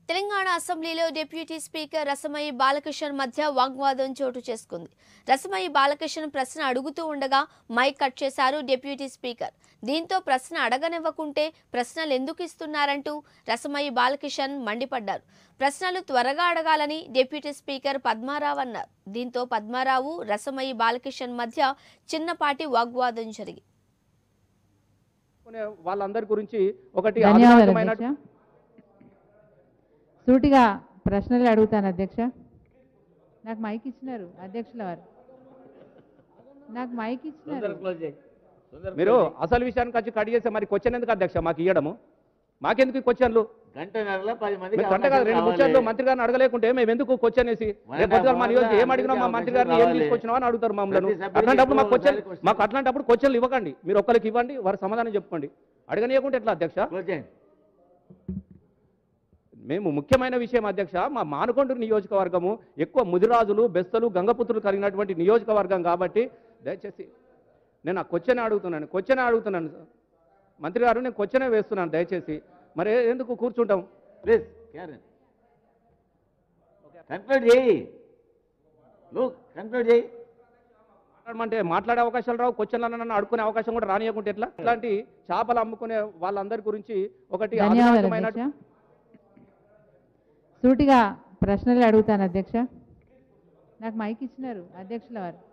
తెలంగాణ అసెంబ్లీలో deputy speaker Rasamayi Balakishan మధ్య వాగ్వాదం చోటు చేసుకుంది రసమయి బాలకిషన్ ప్రశ్న అడుగుతూ ఉండగా మైక్ కట్ చేశారు డిప్యూటీ స్పీకర్ దీంతో ప్రశ్న అడగనివ్వకుంటే ప్రశ్నలు ఎందుకు ఇస్తున్నారంటూ రసమయి బాలకిషన్ మండిపడ్డారు ప్రశ్నలు త్వరగా అడగాలని డిప్యూటీ స్పీకర్ పద్మారావు అన్నారు దీంతో పద్మారావు రసమయి బాలకిషన్ మధ్య చిన్నపాటి వాగ్వాదం జరిగింది కొనే వాళ్ళందరి గురించి ఒకటి ధన్యవాదాలు అవినాశమైన అధ్యక్ష సూటిగా ప్రశ్నలు అడుగుతాను అధ్యక్ష నాకు మైక్ ఇచ్చినారు అధ్యక్షుల వారు నాకు మైక్ ఇచ్చినారు మీరు అసలు విషయానికి వచ్చి కట్ చేస్తే మరి క్వశ్చన్ ఎందుకు అధ్యక్ష మాకు ఇవ్వడము మాకెందుకు ఈ క్వశ్చన్లు గంటన్నరలో పది మందికి మీరు గంట కాదు రెండు అవకాశం ముచ్చట్లు కావాలి. మంత్రి గారిని అడగలేకుంటే మేము ఎందుకు క్వశ్చన్ వేసి మన రేపు పొద్దుగాల మా నియోజక ఏం అందరికీ అడిగినా మా మంత్రి గారిని ఏం అవకాశం తీసుకొచ్చినావా అని అడుగుతారు మమ్మల్ని ప్రతి సభ్యుడికి అట్లాంటప్పుడు మాకు క్వశ్చన్ ఒకసారి question. మాకు అట్లాంటప్పుడు క్వశ్చన్లు ఇవ్వకండి మీరు ఒక్కరికి ఇవ్వండి వారి సమాధానం చెప్పుకోండి అడగనీయకుంటే ఎట్లా అధ్యక్ష క్లోజ్ చేయండి. మేము ముఖ్యమైన విషయం అధ్యక్ష మా మానకొండూరు నియోజకవర్గము ఎక్కువ ముదిరాజులు బెస్తలు గంగపుత్రులు కలిగినటువంటి నియోజకవర్గం కాబట్టి దయచేసి నేను ఆ క్వశ్చన్ అడుగుతున్నాను క్వశ్చన్ అడుగుతున్నాను మంత్రి గారు నేను క్వశ్చనే వేస్తున్నాను దయచేసి మరి ఎందుకు కూర్చుంటాం ప్లీజ్ క్యారన్ కన్క్లూడ్ చేయి నువ్వు కన్క్లూడ్ చేయి మాట్లాడమంటే మాట్లాడే అవకాశాలు రావు క్వశ్చన్లు నన్ను అడుకునే అవకాశం కూడా రానియకుంటే ఎట్లా ఇట్లాంటి చేపలు అమ్ముకునే వాళ్ళందరి గురించి ఒకటి ధన్యవాదాలు అవినాశమైన అధ్యక్ష సూటిగా ప్రశ్నలు అడుగుతాను అధ్యక్ష నాకు మైక్ ఇచ్చినారు అధ్యక్షుల వారు